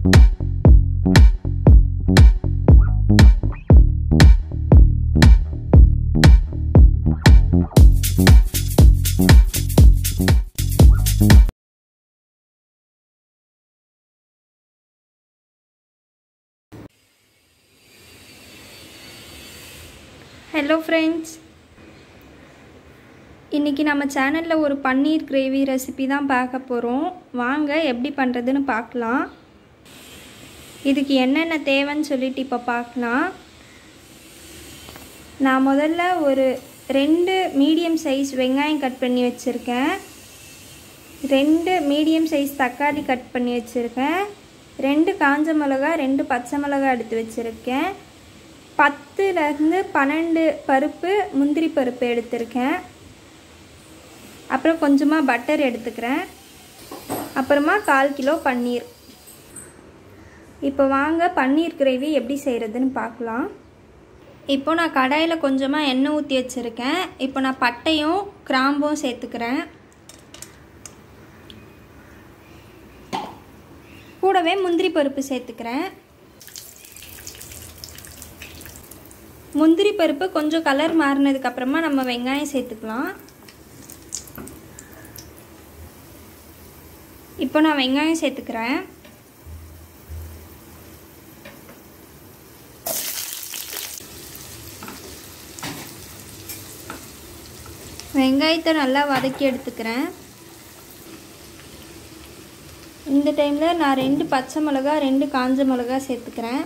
hello friends இன்றைக்கி நம்ம சேனலில் ஒரு பன்னீர் கிரேவி ரெசிபி தான் பார்க்க போகிறோம் வாங்க எப்படி பண்ணுறதுன்னு பார்க்கலாம் இதுக்கு என்னென்ன தேவைன்னு சொல்லிட்டு இப்போ பார்க்கலாம் நான் முதல்ல ஒரு ரெண்டு மீடியம் சைஸ் வெங்காயம் கட் பண்ணி வச்சுருக்கேன் ரெண்டு மீடியம் சைஸ் தக்காளி கட் பண்ணி வச்சுருக்கேன் ரெண்டு காஞ்ச மிளகா ரெண்டு பச்சை மிளகா எடுத்து வச்சுருக்கேன் பத்துலேருந்து பன்னெண்டு பருப்பு முந்திரி பருப்பு எடுத்திருக்கேன் அப்புறம் கொஞ்சமாக பட்டர் எடுத்துக்கிறேன் அப்புறமா கால் கிலோ பன்னீர் இப்போ வாங்க பன்னீர் கிரேவி எப்படி செய்கிறதுன்னு பார்க்கலாம் இப்போ நான் கடாயில் கொஞ்சமாக எண்ணெய் ஊற்றி வச்சுருக்கேன் இப்போ நான் பட்டையும் கிராம்பும் சேர்த்துக்கிறேன் கூடவே முந்திரி பருப்பு சேர்த்துக்கிறேன் முந்திரி பருப்பு கொஞ்சம் கலர் மாறினதுக்கப்புறமா நம்ம வெங்காயம் சேர்த்துக்கலாம் இப்போ நான் வெங்காயம் சேர்த்துக்கிறேன் வெங்காயத்தை நல்லா வதக்கி எடுத்துக்கிறேன் இந்த டைமில் நான் ரெண்டு பச்சை மிளகா ரெண்டு காஞ்ச மிளகா சேர்த்துக்கிறேன்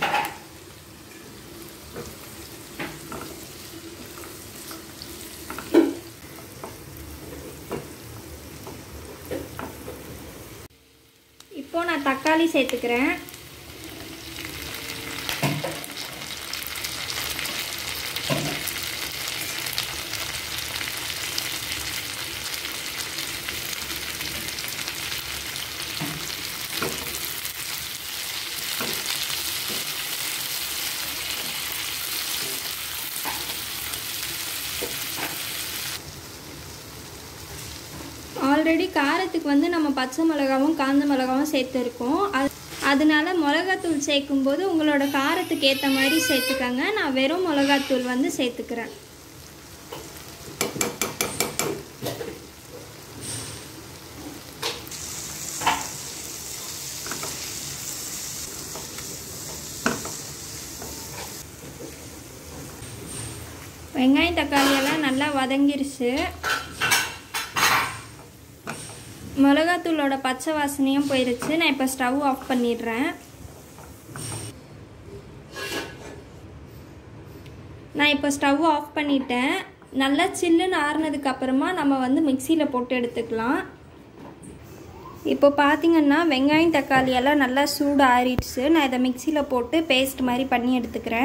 இப்போ நான் தக்காளி சேர்த்துக்கிறேன் ஆல்ரெடி காரத்துக்கு வந்து நம்ம பச்சை மிளகாவும் காஞ்ச மிளகாவும் சேர்த்துருக்கோம் அது அதனால மிளகாத்தூள் சேர்க்கும்போது உங்களோட காரத்துக்கு ஏற்ற மாதிரி சேர்த்துக்கங்க நான் வெறும் மிளகாத்தூள் வந்து சேர்த்துக்கிறேன் வெங்காயம் தக்காளி எல்லாம் நல்லா வதங்கிருச்சு மிளகாத்தூளோட பச்சை வாசனையும் போயிடுச்சு நான் இப்போ ஸ்டவ் ஆஃப் பண்ணிடுறேன் நான் இப்போ ஸ்டவ் ஆஃப் பண்ணிட்டேன் நல்லா சில்லுன்னு ஆறுனதுக்கு அப்புறமா நம்ம வந்து மிக்சியில் போட்டு எடுத்துக்கலாம் இப்போ பார்த்தீங்கன்னா வெங்காயம் தக்காளி எல்லாம் நல்லா சூடு ஆறிடுச்சு நான் இதை மிக்சியில் போட்டு பேஸ்ட் மாதிரி பண்ணி எடுத்துக்கிறேன்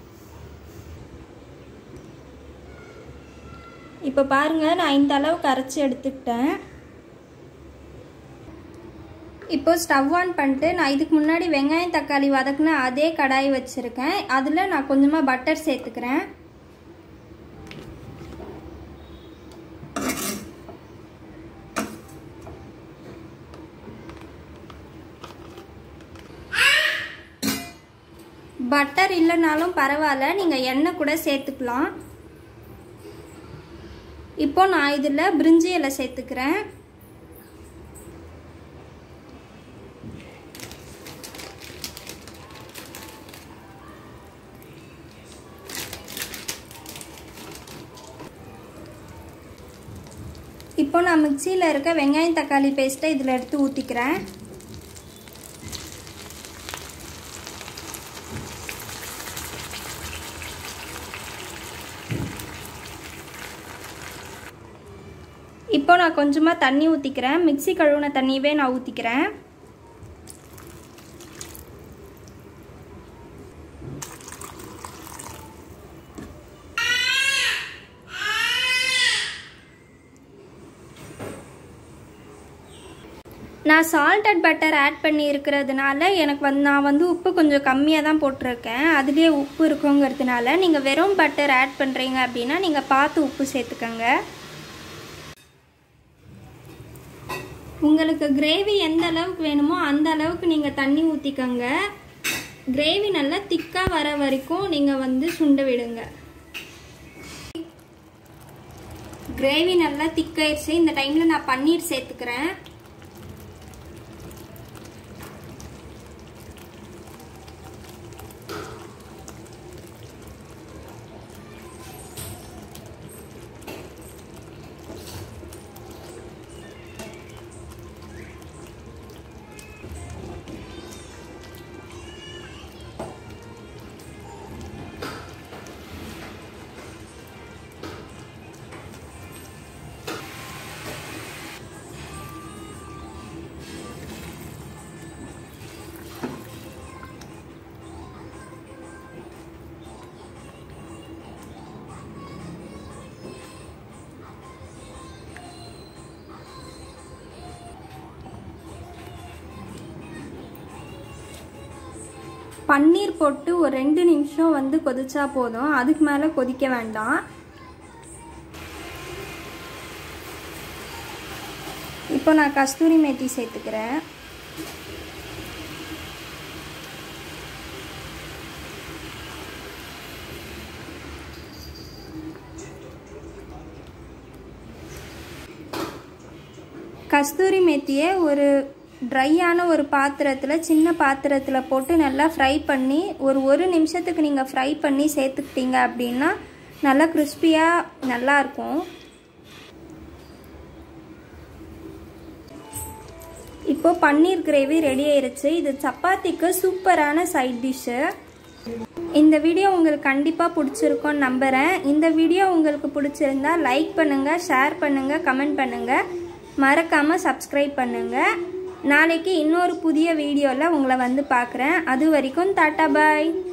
இப்போ பாருங்கள் நான் இந்த அளவுக்கு அரைச்சி எடுத்துக்கிட்டேன் இப்போ ஸ்டவ் ஆன் பண்ணிட்டு நான் இதுக்கு முன்னாடி வெங்காயம் தக்காளி வதக்குன அதே கடாய் வச்சுருக்கேன் அதில் நான் கொஞ்சமாக பட்டர் சேர்த்துக்கிறேன் பட்டர் இல்லைனாலும் பரவாயில்ல நீங்கள் எண்ணெய் கூட சேர்த்துக்கலாம் இப்போ நான் இதில் பிரிஞ்சி இலை சேர்த்துக்கிறேன் இப்போ நான் மிக்சியில் இருக்க வெங்காயம் தக்காளி பேஸ்ட்டை இதில் எடுத்து ஊற்றிக்கிறேன் இப்போ நான் கொஞ்சமாக தண்ணி ஊற்றிக்கிறேன் மிக்சி கழுவுன தண்ணியவே நான் ஊற்றிக்கிறேன் நான் சால்டட் பட்டர் ஆட் பண்ணி இருக்கிறதுனால எனக்கு வந்து நான் வந்து உப்பு கொஞ்சம் கம்மியாக தான் போட்டிருக்கேன் அதுலேயே உப்பு இருக்குங்கிறதுனால நீங்கள் வெறும் பட்டர் ஆட் பண்ணுறீங்க அப்படின்னா நீங்கள் பார்த்து உப்பு சேர்த்துக்கோங்க உங்களுக்கு கிரேவி எந்த அளவுக்கு வேணுமோ அந்த அளவுக்கு நீங்கள் தண்ணி ஊற்றிக்கோங்க கிரேவி நல்லா திக்காக வர வரைக்கும் நீங்கள் வந்து சுண்ட விடுங்க கிரேவி நல்லா திக்காயிருச்சு இந்த டைமில் நான் பன்னீர் சேர்த்துக்கிறேன் பன்னீர் போட்டு ஒரு ரெண்டு நிமிஷம் வந்து கொதிச்சா போதும் அதுக்கு மேலே கொதிக்க வேண்டாம் இப்போ நான் கஸ்தூரி மேத்தி சேர்த்துக்கிறேன் கஸ்தூரி மேத்தியை ஒரு ட்ரையான ஒரு பாத்திரத்தில் சின்ன பாத்திரத்தில் போட்டு நல்லா ஃப்ரை பண்ணி ஒரு ஒரு நிமிஷத்துக்கு நீங்கள் ஃப்ரை பண்ணி சேர்த்துக்கிட்டீங்க அப்படின்னா நல்லா கிறிஸ்பியாக நல்லாயிருக்கும் இப்போ பன்னீர் கிரேவி ரெடி ஆயிருச்சு இது சப்பாத்திக்கு சூப்பரான சைட் டிஷ்ஷு இந்த வீடியோ உங்களுக்கு கண்டிப்பாக பிடிச்சிருக்கும்னு நம்புகிறேன் இந்த வீடியோ உங்களுக்கு பிடிச்சிருந்தா லைக் பண்ணுங்கள் ஷேர் பண்ணுங்கள் கமெண்ட் பண்ணுங்கள் மறக்காமல் சப்ஸ்கிரைப் பண்ணுங்கள் நாளைக்கு இன்னொரு புதிய வீடியோவில் உங்களை வந்து பார்க்குறேன் அது வரைக்கும் டாட்டா பாய்